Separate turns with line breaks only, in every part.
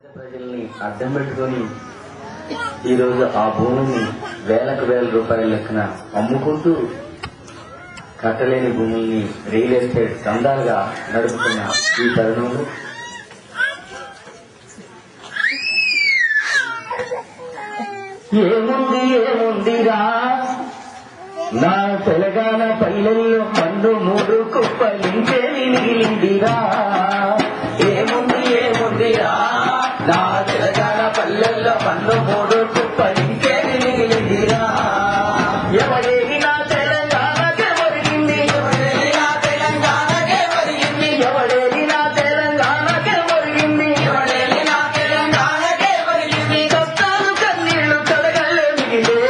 ప్రజల్ని అడ్డం పెట్టుకొని ఈరోజు ఆ భూమిని వేలకు వేల రూపాయల లెక్కన అమ్ముకుంటూ కట్టలేని భూముల్ని రియల్ ఎస్టేట్ దందాలుగా నడుపుతున్న ఈ తరుణంలో ఏముంది ఏముందిరా నా తెలంగాణ పల్లెల్లో మన్ను మూడు కుప్పలించేది మిగిలిందిరా ఏముంది ఏముందిరా నా తెలంగాణ పల్లెల్లో మన్ను మూడు కుప్పలించేది మిగిలిందిరా ఎవరేది నా తెలంగాణకే ఒరిగింది ఎవరేది నా తెలంగాణకే ఒరిగింది ఎవరేది నా తెలంగాణకే ఒరిగింది ఎవరేది నా తెలంగాణకే ఒరిగింది కష్టాలు కన్నీళ్లు కడగలే మిగిలే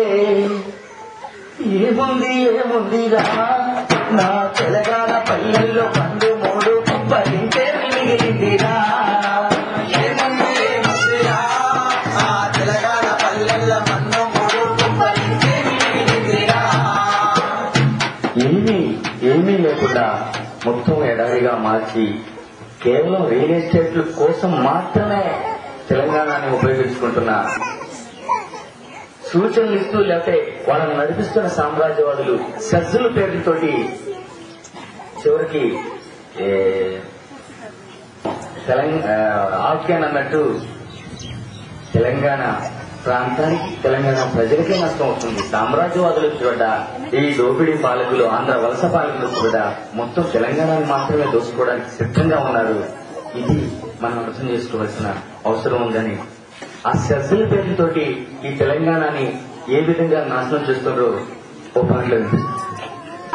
ఏముంది ఏముందిరా నా తెలంగాణ పల్లెల్లో పండు మూడు కుప్పలించే మిగిలిందిరా ఏముంది ఏముందిరా నా తెలంగాణ పల్లెల్లో పండు మూడు కుప్పలించే మిగిలిందిరా ఏమీ ఏమీ లేకుండా మొత్తం ఎడారిగా మార్చి కేవలం రియల్ ఎస్టేట్ల కోసం మాత్రమే తెలంగాణని ఉపయోగించుకుంటున్న సూచనలు ఇస్తూ లేకపోతే వాళ్ళని నడిపిస్తున్న సామ్రాజ్యవాదులు సజ్జుల పేర్లతోటి చివరికి ఏ, తెలంగాణ ఆఫ్ఘన్ అన్నట్టు తెలంగాణ ప్రాంతానికి తెలంగాణ ప్రజలకే నష్టం అవుతుంది సామ్రాజ్యవాదులు చూడ ఈ దోపిడీ పాలకులు ఆంధ్ర వలస పాలకులు చూడ మొత్తం తెలంగాణని మాత్రమే దోసుకోవడానికి సిద్ధంగా ఉన్నారు ఇది మనం అర్థం చేసుకోవాల్సిన అవసరం ఉందని ఆ సెజ్జల పేర్లతోటి ఈ తెలంగాణని ఏ విధంగా నాశనం చేస్తున్నారో ఓ పాటలో వినిపిస్తుంది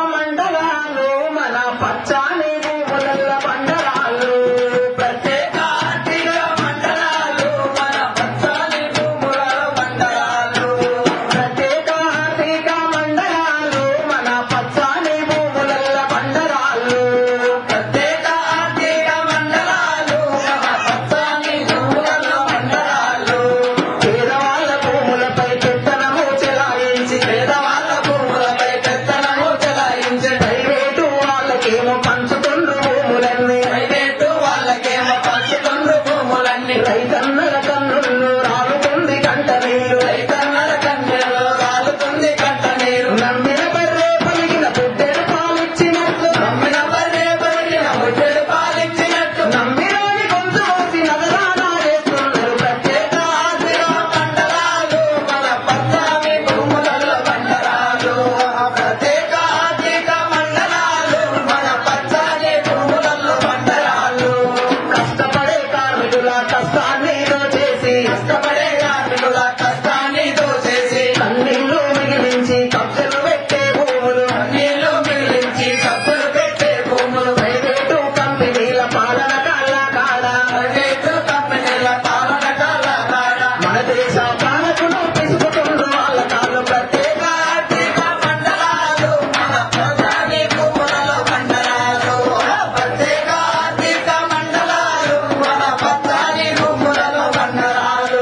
మండలాలు మన పచ్చాని భూముల బండరాలు ప్రత్యేక ఆర్థిక మండలాలు మన పచ్చాని భూముల బండరాలు ప్రత్యేక ఆర్థిక మండలాలు మన పచ్చాని భూముల బండరాలు ప్రత్యేక ఆర్థిక మండలాలు మన పచ్చాని భూముల బండరాలు పేదవాళ్ళ భూములపై పెత్తనము చెలాయించి పేదవాళ్ళ భూములపై పెత్తనము చెలాయించి ప్రైవేటు వాళ్ళకేమో పంచుతుండ్రు భూములన్నీ ప్రైవేటు వాళ్ళకేమో పంచుతుండ్రు భూములన్నీ రైతన్నల కన్నులు రాలుతుంది కంట నీరు రైతన్నల కన్నులు రాలుతుంది కంట నీరు నమ్మిన బర్రే పలిగిన బుడ్డెడు పాలిచ్చినట్లు నమ్మిన బర్రే పలిగిన బుడ్డెడు పాలిచ్చినట్లు నమ్మినోని గొంతు కోసి నగరానా చేస్తున్నారు ప్రత్యేక ఆర్థిక మండలాలు మన పచ్చామి భూములలో బండరాలు ప్రత్యేక ఆర్థిక మండలాలు మన పచ్చాని భూములలో బండరాలు కష్టపడే కార్మికుల కష్టాన్ని చేసి కష్టపడే కార్మికుల కష్టాన్ని చేసి కన్నీళ్లు మిగిలించి కబ్జలు పెట్టే భూములు కన్నీళ్లు మిగిలించి కబ్జలు పెట్టే భూములు ప్రైవేటు కంపెనీల పాలన కాళ్ళ కాడ ప్రైవేటు కంపెనీల పాలన కాళ్ళ కాడ మన దేశ పాలకులు తీసుకుంటుండ్రు వాళ్ళ కాళ్ళు ప్రత్యేక ఆర్థిక మండలాలు మన ప్రధాని భూములలో మండలాలు ప్రత్యేక ఆర్థిక మండలాలు మన ప్రధాని భూములలో మండలాలు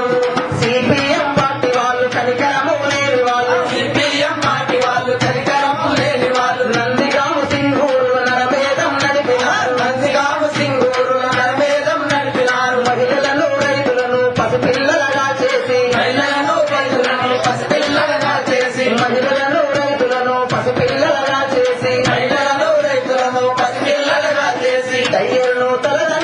సిపిఎం పార్టీ వాళ్ళు కనికరము లేని వాళ్ళు సిపిఎం పార్టీ వాళ్ళు కనికరము లేని వాళ్ళు నందిగాము సింగూరు నరభేదం నడిపినారు నందిగాము సింగూరు నరభేదం నడిపినారు మహిళలను రైతులను పసిపిల్లలుగా చేసి మహిళలను రైతులను పసిపిల్లలుగా చేసి మహిళలను రైతులను పసిపిల్లలుగా చేసి మహిళలను రైతులను పసిపిల్లలుగా చేసి టైర్ను తల